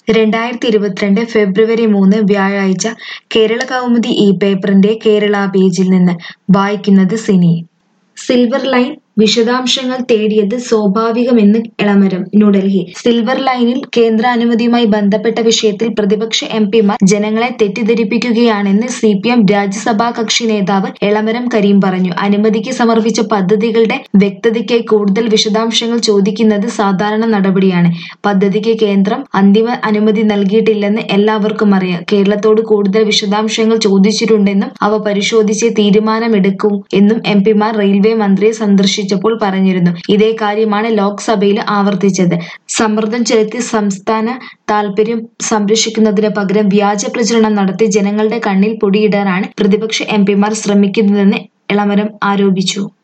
രണ്ടായിരത്തി ഇരുപത്തിരണ്ട് ഫെബ്രുവരി മൂന്ന് വ്യാഴാഴ്ച കേരള കൗമുദി ഈ പേപ്പറിന്റെ കേരള പേജിൽ നിന്ന് വായിക്കുന്നത് സിനി സിൽവർ ലൈൻ വിശദാംശങ്ങൾ തേടിയത് സ്വാഭാവികമെന്ന് എളമരം ന്യൂഡൽഹി സിൽവർ ലൈനിൽ കേന്ദ്ര അനുമതിയുമായി ബന്ധപ്പെട്ട വിഷയത്തിൽ പ്രതിപക്ഷ എം പിമാർ ജനങ്ങളെ തെറ്റിദ്ധരിപ്പിക്കുകയാണെന്ന് സി പി എം രാജ്യസഭാ കക്ഷി നേതാവ് എളമരം കരീം പറഞ്ഞു അനുമതിക്ക് സമർപ്പിച്ച പദ്ധതികളുടെ വ്യക്തതയ്ക്കായി കൂടുതൽ വിശദാംശങ്ങൾ ചോദിക്കുന്നത് സാധാരണ നടപടിയാണ് പദ്ധതിക്ക് കേന്ദ്രം അന്തിമ അനുമതി നൽകിയിട്ടില്ലെന്ന് എല്ലാവർക്കും അറിയാം കേരളത്തോട് കൂടുതൽ വിശദാംശങ്ങൾ ചോദിച്ചിട്ടുണ്ടെന്നും അവ പരിശോധിച്ച് തീരുമാനമെടുക്കും എന്നും എം പിമാർ റെയിൽവേ മന്ത്രിയെ സന്ദർശിച്ചപ്പോൾ പറഞ്ഞിരുന്നു ഇതേ കാര്യമാണ് ലോക്സഭയിൽ ആവർത്തിച്ചത് സമ്മർദ്ദം ചെലുത്തി സംസ്ഥാന താൽപര്യം സംരക്ഷിക്കുന്നതിന് പകരം വ്യാജ പ്രചരണം നടത്തി ജനങ്ങളുടെ കണ്ണിൽ പൊടിയിടാനാണ് പ്രതിപക്ഷ എം പിമാർ ശ്രമിക്കുന്നതെന്ന് എളമരം ആരോപിച്ചു